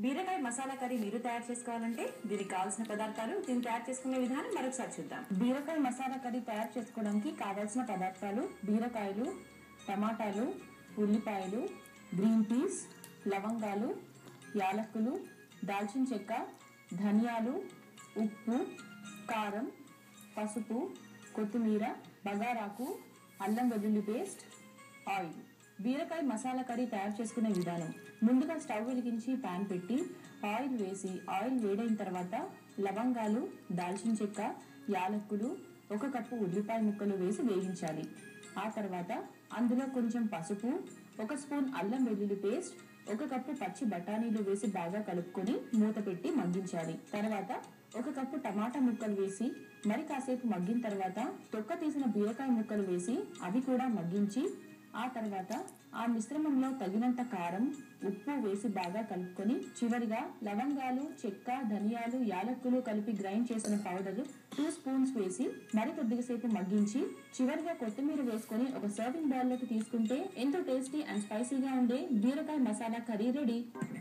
బీరకాయ మసాలా కర్రీ మీరు తయారు చేసుకోవాలంటే దీనికి కావాల్సిన పదార్థాలు దీన్ని తయారు చేసుకునే విధానం మరొకసారి చూద్దాం బీరకాయ మసాలా కర్రీ తయారు చేసుకోవడానికి కావాల్సిన పదార్థాలు బీరకాయలు టమాటాలు ఉల్లిపాయలు గ్రీన్ పీస్ లవంగాలు యాలక్కులు దాల్చిన చెక్క ధనియాలు ఉప్పు కారం పసుపు కొత్తిమీర బగారాకు అల్లం వెల్లుల్లి పేస్ట్ ఆయిల్ బీరకాయ మసాలా కర్రీ తయారు చేసుకునే విధానం ముందుగా స్టవ్ వెలిగించి పాన్ పెట్టి ఆయిల్ వేసి ఆయిల్ వేడైన తర్వాత లవంగాలు దాల్చిన చెక్క యాలక్కులు ఒక కప్పు ఉల్లిపాయ ముక్కలు వేసి వేయించాలి ఆ తర్వాత అందులో కొంచెం పసుపు ఒక స్పూన్ అల్లం వెల్లుల్లి పేస్ట్ ఒక కప్పు పచ్చి బఠానీలు వేసి బాగా కలుపుకొని మూత పెట్టి మగ్గించాలి తర్వాత ఒక కప్పు టమాటా ముక్కలు వేసి మరి కాసేపు మగ్గిన తర్వాత తొక్క తీసిన బీరకాయ ముక్కలు వేసి అవి కూడా మగ్గించి ఆ తర్వాత ఆ మిశ్రమంలో తగినంత కారం ఉప్పు వేసి బాగా కలుపుకొని చివరిగా లవంగాలు చెక్క ధనియాలు యాలక్కులు కలిపి గ్రైండ్ చేసిన పౌడర్ టూ స్పూన్స్ వేసి మరి కొద్దిసేపు మగ్గించి చివరిగా కొత్తిమీర వేసుకొని ఒక సర్వింగ్ బౌల్ లోకి తీసుకుంటే ఎంతో టేస్టీ అండ్ స్పైసీగా ఉండే బీరకాయ మసాలా కర్రీ రెడీ